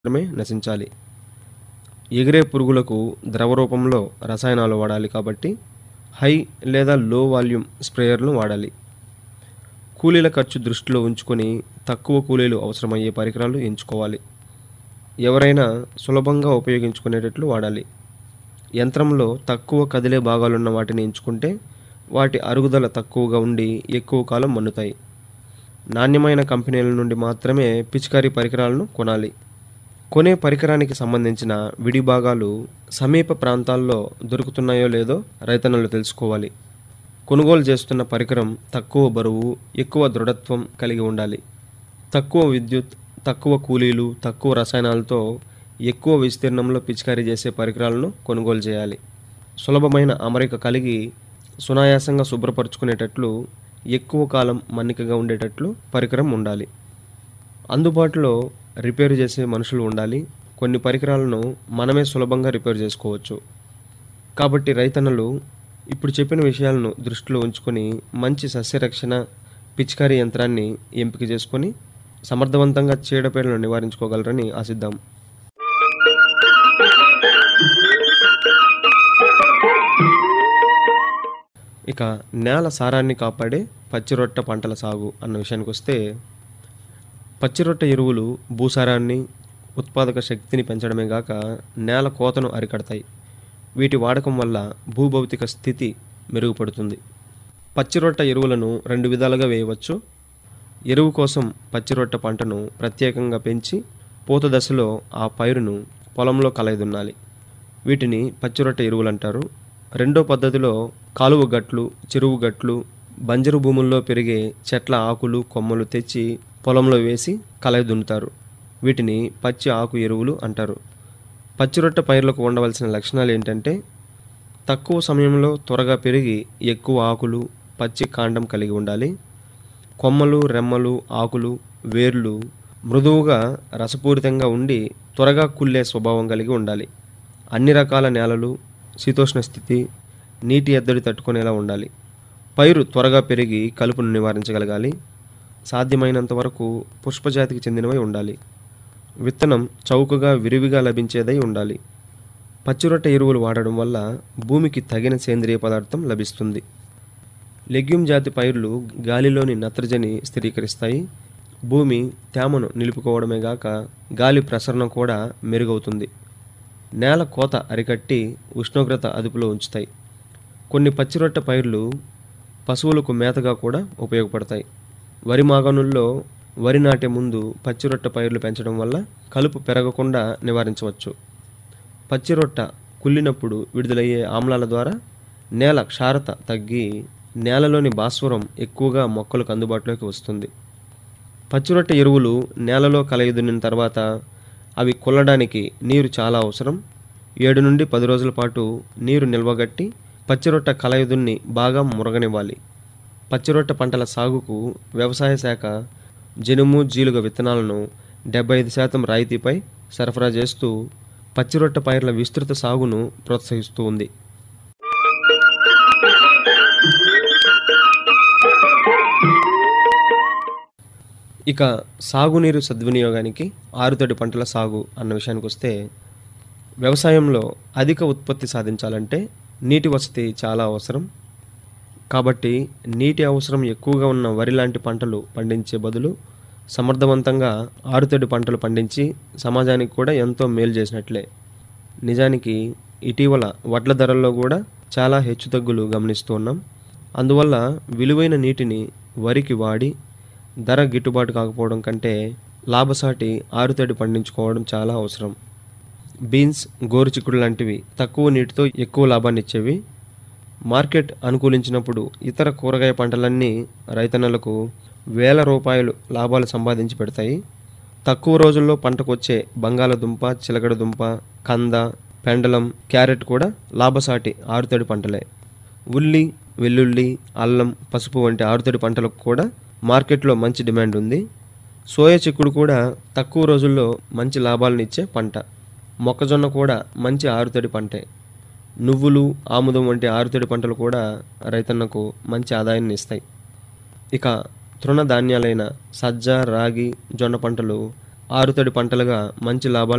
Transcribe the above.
మాత్రమే నశించాలి ఎగిరే పురుగులకు ద్రవ రూపంలో రసాయనాలు వాడాలి కాబట్టి హై లేదా లో వాల్యూమ్ స్ప్రేయర్లు వాడాలి కూలీల ఖర్చు దృష్టిలో ఉంచుకొని తక్కువ కూలీలు అవసరమయ్యే పరికరాలు ఎంచుకోవాలి ఎవరైనా సులభంగా ఉపయోగించుకునేటట్లు వాడాలి యంత్రంలో తక్కువ కదిలే భాగాలున్న వాటిని ఎంచుకుంటే వాటి అరుగుదల తక్కువగా ఉండి ఎక్కువ కాలం మన్నుతాయి నాణ్యమైన కంపెనీల నుండి మాత్రమే పిచికారీ పరికరాలను కొనాలి కొనే పరికరానికి సంబంధించిన విడి భాగాలు సమీప ప్రాంతాల్లో దొరుకుతున్నాయో లేదో రైతన్నలు తెలుసుకోవాలి కొనుగోలు చేస్తున్న పరికరం తక్కువ బరువు ఎక్కువ దృఢత్వం కలిగి ఉండాలి తక్కువ విద్యుత్ తక్కువ కూలీలు తక్కువ రసాయనాలతో ఎక్కువ విస్తీర్ణంలో పిచికారీ చేసే పరికరాలను కొనుగోలు చేయాలి సులభమైన అమరిక కలిగి సునాయాసంగా శుభ్రపరచుకునేటట్లు ఎక్కువ కాలం మన్నికగా ఉండేటట్లు పరికరం ఉండాలి అందుబాటులో రిపేర్ చేసే మనుషులు ఉండాలి కొన్ని పరికరాలను మనమే సులభంగా రిపేర్ చేసుకోవచ్చు కాబట్టి రైతన్నలు ఇప్పుడు చెప్పిన విషయాలను దృష్టిలో ఉంచుకొని మంచి సస్యరక్షణ పిచికారీ యంత్రాన్ని ఎంపిక చేసుకొని సమర్థవంతంగా చీడపీడలను నివారించుకోగలరని ఆశిద్దాం ఇక నేల సారాన్ని కాపాడే పచ్చిరొట్ట పంటల సాగు అన్న విషయానికి వస్తే పచ్చిరొట్ట ఎరువులు భూసారాన్ని ఉత్పాదక శక్తిని పెంచడమే గాక నేల కోతను అరికడతాయి వీటి వాడకం వల్ల భూభౌతిక స్థితి మెరుగుపడుతుంది పచ్చిరొట్ట ఎరువులను రెండు విధాలుగా వేయవచ్చు ఎరువు కోసం పచ్చిరొట్ట పంటను ప్రత్యేకంగా పెంచి పూత దశలో ఆ పైరును పొలంలో కలయదున్నాలి వీటిని పచ్చిరొట్ట ఎరువులు అంటారు రెండో పద్ధతిలో కాలువ గట్లు చెరువు గట్లు బంజరు భూముల్లో పెరిగే చెట్ల ఆకులు కొమ్మలు తెచ్చి పొలంలో వేసి కలయి దున్నుతారు వీటిని పచ్చి ఆకు ఎరువులు అంటారు పచ్చిరొట్ట పైర్లకు ఉండవలసిన లక్షణాలు ఏంటంటే తక్కువ సమయంలో త్వరగా పెరిగి ఎక్కువ ఆకులు పచ్చి కాండం కలిగి ఉండాలి కొమ్మలు రెమ్మలు ఆకులు వేర్లు మృదువుగా రసపూరితంగా ఉండి త్వరగా కుళ్ళే స్వభావం కలిగి ఉండాలి అన్ని రకాల నేలలు శీతోష్ణ స్థితి నీటి ఎద్దడి తట్టుకునేలా ఉండాలి పైరు త్వరగా పెరిగి కలుపును నివారించగలగాలి సాధ్యమైనంత వరకు పుష్పజాతికి చెందినవై ఉండాలి విత్తనం చౌకగా విరివిగా లభించేదై ఉండాలి పచ్చిరొట్ట ఎరువులు వాడడం వల్ల భూమికి తగిన సేంద్రియ పదార్థం లభిస్తుంది లెగ్యూమ్ జాతి పైర్లు గాలిలోని నత్రజని స్థిరీకరిస్తాయి భూమి తేమను నిలుపుకోవడమే గాక గాలి ప్రసరణ కూడా మెరుగవుతుంది నేల కోత అరికట్టి ఉష్ణోగ్రత అదుపులో ఉంచుతాయి కొన్ని పచ్చిరొట్ట పైర్లు పశువులకు మేతగా కూడా ఉపయోగపడతాయి వరి మాగనుల్లో వరి నాటే ముందు పచ్చిరొట్ట పైర్లు పెంచడం వల్ల కలుపు పెరగకుండా నివారించవచ్చు పచ్చిరొట్ట కుళ్ళినప్పుడు విడుదలయ్యే ఆమ్లాల ద్వారా నేల క్షారత తగ్గి నేలలోని భాస్వరం ఎక్కువగా మొక్కలకు అందుబాటులోకి వస్తుంది పచ్చిరొట్ట ఎరువులు నేలలో కలయిదునిన తర్వాత అవి కుల్లడానికి నీరు చాలా అవసరం ఏడు నుండి పది రోజుల పాటు నీరు నిల్వగట్టి పచ్చిరొట్ట కలయుదున్ని బాగా మురగనివ్వాలి పచ్చిరొట్ట పంటల సాగుకు వ్యవసాయ శాఖ జనుము జీలుగ విత్తనాలను డెబ్బై ఐదు శాతం రాయితీపై సరఫరా చేస్తూ పచ్చిరొట్ట పైర్ల విస్తృత సాగును ప్రోత్సహిస్తూ ఉంది ఇక సాగునీరు సద్వినియోగానికి ఆరుతడి పంటల సాగు అన్న విషయానికి వస్తే వ్యవసాయంలో అధిక ఉత్పత్తి సాధించాలంటే నీటి వసతి చాలా అవసరం కాబట్టి నీటి అవసరం ఎక్కువగా ఉన్న వరి లాంటి పంటలు పండించే బదులు సమర్థవంతంగా ఆరుతడి పంటలు పండించి సమాజానికి కూడా ఎంతో మేలు చేసినట్లే నిజానికి ఇటీవల వడ్ల ధరల్లో కూడా చాలా హెచ్చుతగ్గులు గమనిస్తూ ఉన్నాం అందువల్ల విలువైన నీటిని వరికి వాడి ధర గిట్టుబాటు కాకపోవడం కంటే లాభసాటి ఆరుతడి పండించుకోవడం చాలా అవసరం బీన్స్ గోరుచిక్కుడు లాంటివి తక్కువ నీటితో ఎక్కువ లాభాన్ని ఇచ్చేవి మార్కెట్ అనుకూలించినప్పుడు ఇతర కూరగాయ పంటలన్నీ రైతన్నలకు వేల రూపాయలు లాభాలు సంపాదించి పెడతాయి తక్కువ రోజుల్లో పంటకొచ్చే బంగాళదుంప చిలకడదుంప కంద పెండలం క్యారెట్ కూడా లాభసాటి ఆరుతడి పంటలే ఉల్లి వెల్లుల్లి అల్లం పసుపు వంటి ఆరుతడి పంటలకు కూడా మార్కెట్లో మంచి డిమాండ్ ఉంది సోయా చిక్కుడు కూడా తక్కువ రోజుల్లో మంచి లాభాలను ఇచ్చే పంట మొక్కజొన్న కూడా మంచి ఆరుతడి పంటే నువ్వులు ఆముదం వంటి ఆరుతడి పంటలు కూడా రైతన్నకు మంచి ఆదాయాన్ని ఇస్తాయి ఇక తృణధాన్యాలైన సజ్జ రాగి జొన్న పంటలు ఆరుతడి పంటలుగా మంచి లాభాలు